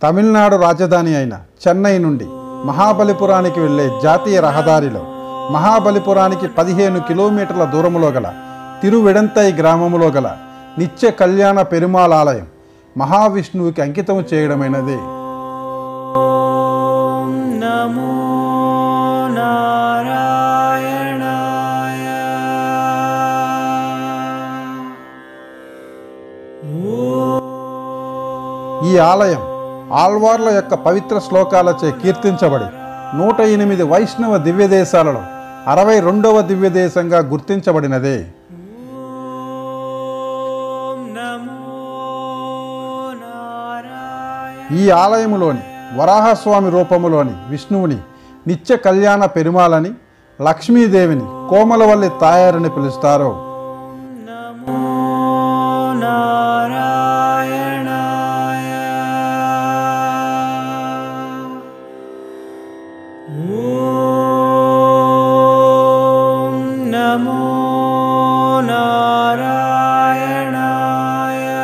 తమిళనాడు రాజధాని అయిన చెన్నై నుండి మహాబలిపురానికి వెళ్ళే జాతీయ రహదారిలో మహాబలిపురానికి పదిహేను కిలోమీటర్ల దూరములో గల తిరువెడంతై గ్రామములో గల నిత్య కళ్యాణ పెరుమాళ్ ఆలయం మహావిష్ణువుకి అంకితం చేయడమైనది నమో నారాయణాయ ఈ ఆలయం ఆల్వార్ల యొక్క పవిత్ర శ్లోకాలచే కీర్తించబడి నూట ఎనిమిది వైష్ణవ దివ్యదేశాలలో అరవై రెండవ దివ్యదేశంగా గుర్తించబడినదే ఓం నమో నారాయణ ఈ ఆలయములోని వరాహస్వామి రూపములోని విష్ణువుని నిత్య కళ్యాణ పెరుమాలని లక్ష్మీదేవిని కోమలవల్లి తాయారని పిలుస్తారు నమో నారాయణాయ ఓం నమో నారాయణాయ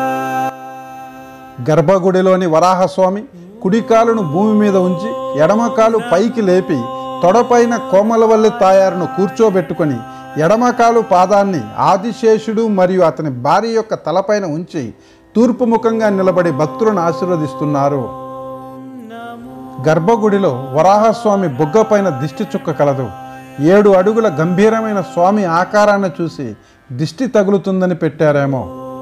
గర్భగుడిలోని వరాహస్వామి కుడికాలును భూమి మీద ఉంచి ఎడమకాలు పైకి లేపి తొడపైన కోమలవల్లి తాయారును కూర్చోబెట్టుకొని ఎడమకాలు పాదాన్ని ఆదిశేషుడు మరియు అతని భార్య యొక్క తలపైన ఉంచి తూర్పు ముఖంగా నిలబడి భక్తులను ఆశీర్వదిస్తున్నారు గర్భగుడిలో వరాహస్వామి బుగ్గపైన దిష్టి చుక్క కలదు ఏడు అడుగుల గంభీరమైన స్వామి ఆకారాన్ని చూసి దిష్టి తగులుతుందని పెట్టారేమో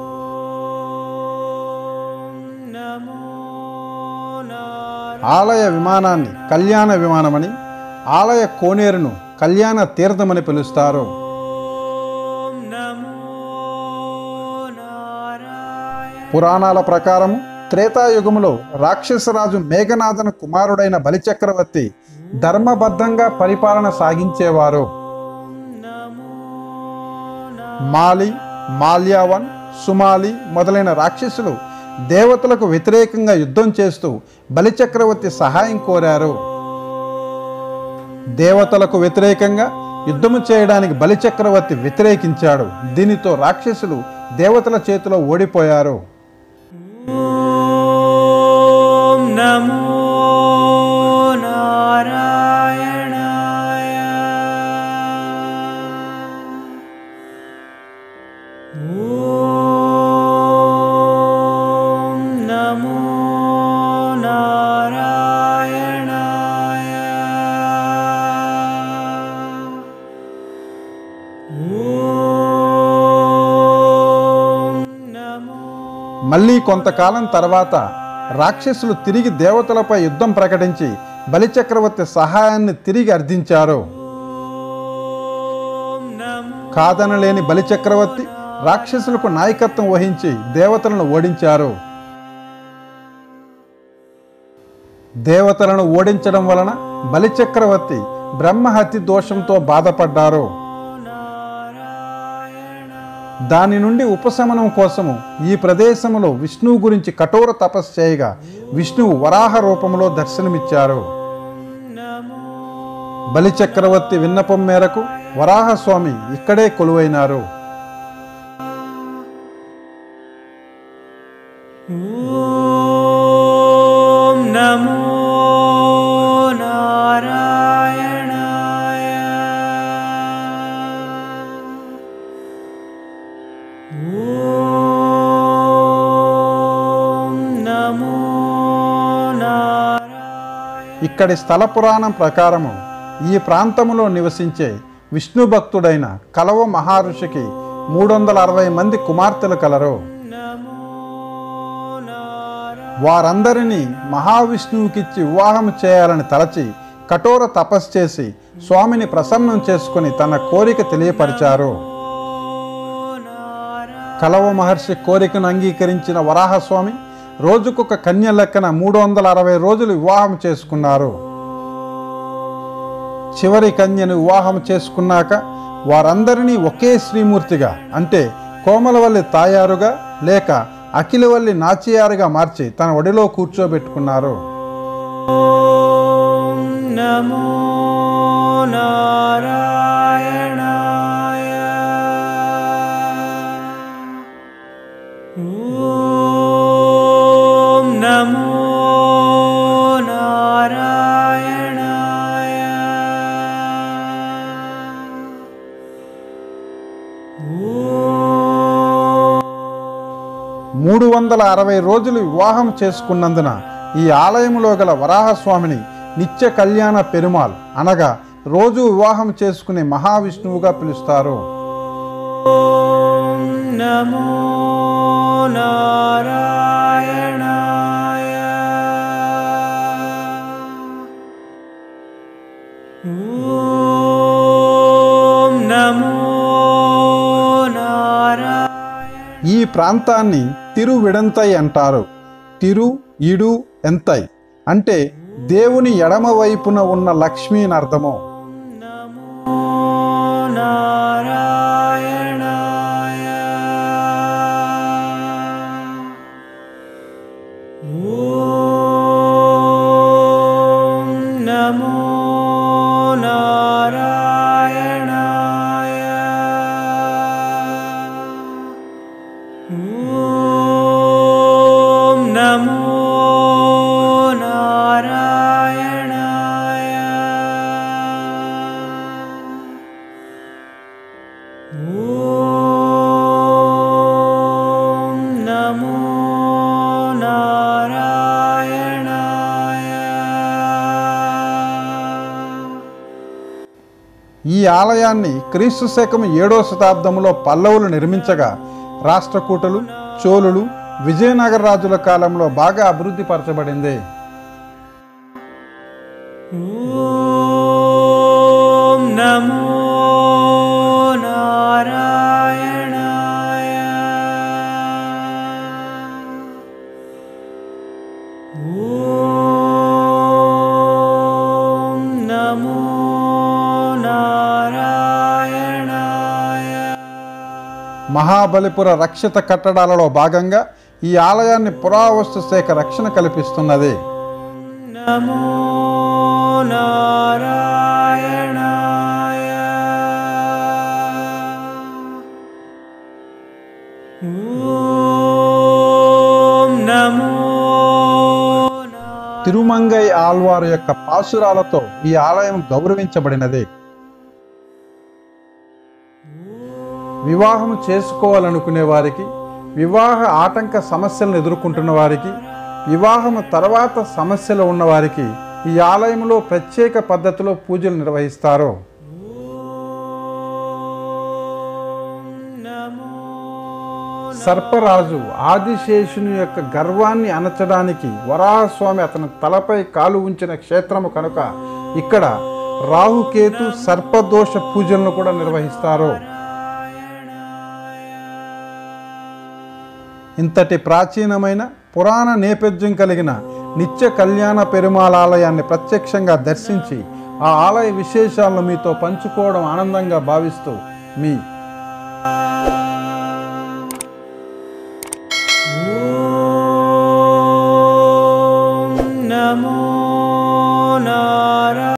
నమో నారాయణ ఆలయ విమానాన్ని కళ్యాణ విమానమని ఆలయ కోనేరును కళ్యాణ తీర్థమని పిలుస్తారు ఓం నమో నారాయణ పురాణాల ప్రకారము త్రేతాయుగములో రాక్షసరాజు మేఘనాథన కుమారుడైన బలిచక్రవర్తి ధర్మబద్ధంగా పరిపాలన సాగించేవారు మాలి మాల్యావన్ సుమాలి మొదలైన రాక్షసులు దేవతలకు వ్యతిరేకంగా యుద్ధం చేస్తూ బలిచక్రవర్తి సహాయం కోరారు దేవతలకు వ్యతిరేకంగా యుద్ధము చేయడానికి బలిచక్రవర్తి వ్యతిరేకించాడు దీనితో రాక్షసులు దేవతల చేతిలో ఓడిపోయారు ఓం నమో నారాయణాయ ఓం నమో నారాయణాయ ఓం నమో మళ్ళీ కొంతకాలం తర్వాత రాక్షసులు తిరిగి దేవతలపై యుద్ధం ప్రకటించి బలిచక్రవర్తి సహాయాన్ని తిరిగి అర్థించారు ఓం నమో కాదనలేని బలిచక్రవర్తి రాక్షసులకు నాయకత్వం వహించి దేవతలను ఓడించారు దేవతలను ఓడించడం వలన బలిచక్రవర్తి బ్రహ్మహత్య దోషంతో బాధపడ్డారు దాని నుండి ఉపశమనం కోసము ఈ ప్రదేశంలో విష్ణువు గురించి కఠోర తపస్సు చేయగా విష్ణువు వరాహ రూపంలో దర్శనమిచ్చారు బలిచక్రవర్తి విన్నపం మేరకు వరాహస్వామి ఇక్కడే కొలువైనారు ఓం నమో నారాయణాయ ఓం నమో నారాయణ ఇక్కడి స్థల పురాణం ప్రకారము ఈ ప్రాంతములో నివసించే విష్ణు భక్తుడైన కలవ మహర్షికి మూడు వందల అరవై మంది కుమార్తెలు కలరు నమో నారాయణ వారందరినీ మహావిష్ణువుకిచ్చి వివాహం చేయాలని తలచి కఠోర తపస్సు చేసి స్వామిని ప్రసన్నం చేసుకుని తన కోరిక తెలియపరిచారు కలవ మహర్షి కోరికను అంగీకరించిన వరాహస్వామి రోజుకొక కన్య లెక్కన మూడు వందల అరవై రోజులు వివాహం చేసుకున్నారు చివరి కన్యను వివాహం చేసుకున్నాక వారందరినీ ఒకే శ్రీమూర్తిగా అంటే కోమలవల్లి తాయారుగా లేక అఖిలవల్లి నాచియారుగా మార్చి తన ఒడిలో కూర్చోబెట్టుకున్నారు ఓం నమో నారాయణాయ ఓం నమో వందల అరవై రోజులు వివాహం చేసుకున్నందున ఈ ఆలయంలో గల వరాహస్వామిని నిత్య కళ్యాణ పెరుమాల్ అనగా రోజు వివాహం చేసుకునే మహావిష్ణువుగా పిలుస్తారు ॐ नमो नारायणाय ॐ नमो नारायण ఈ ప్రాంతాన్ని తిరువిడంతై అంటారు తిరు ఇడు ఎంతై అంటే దేవుని ఎడమ వైపున ఉన్న లక్ష్మి అని అర్థము नमो नारायणाय ॐ नमो नारायणाय ॐ नमो नारायणाय ॐ नमो नारायणाय ఈ ఆలయాన్ని క్రీస్తు శకం ఏడో శతాబ్దంలో పల్లవులు నిర్మించగా రాష్ట్రకూటలు చోళులు విజయనగర రాజుల కాలంలో బాగా అభివృద్ధి పరచబడింది ॐ नमो नारायणाय ॐ नमो नारायणाय మహాబలిపుర రక్షిత కట్టడాలలో భాగంగా ఈ ఆలయాన్ని పురావస్తు శాఖ రక్షణ కల్పిస్తున్నది नमो नारायणाय ॐ नमो नारायणाय తిరుమంగై ఆల్వారు యొక్క పాసురాలతో ఈ ఆలయం గౌరవించబడినది వివాహం చేసుకోవాలనుకునే వారికి వివాహ ఆటంక సమస్యలను ఎదుర్కొంటున్న వారికి వివాహం తర్వాత సమస్యలు ఉన్నవారికి ఈ ఆలయంలో ప్రత్యేక పద్ధతిలో పూజలు నిర్వహిస్తారు नमो సర్పరాజు ఆదిశేషుని యొక్క గర్వాన్ని అణచడానికి వరాహస్వామి అతని తలపై కాలు ఉంచిన క్షేత్రము కనుక ఇక్కడ రాహుకేతు సర్పదోష పూజలను కూడా నిర్వహిస్తారు ఇంతటి ప్రాచీనమైన పురాణ నేపథ్యం కలిగిన నిత్య కళ్యాణ పెరుమాళ్ ఆలయాన్ని ప్రత్యక్షంగా దర్శించి ఆ ఆలయ విశేషాలను మీతో పంచుకోవడం ఆనందంగా భావిస్తూ మీ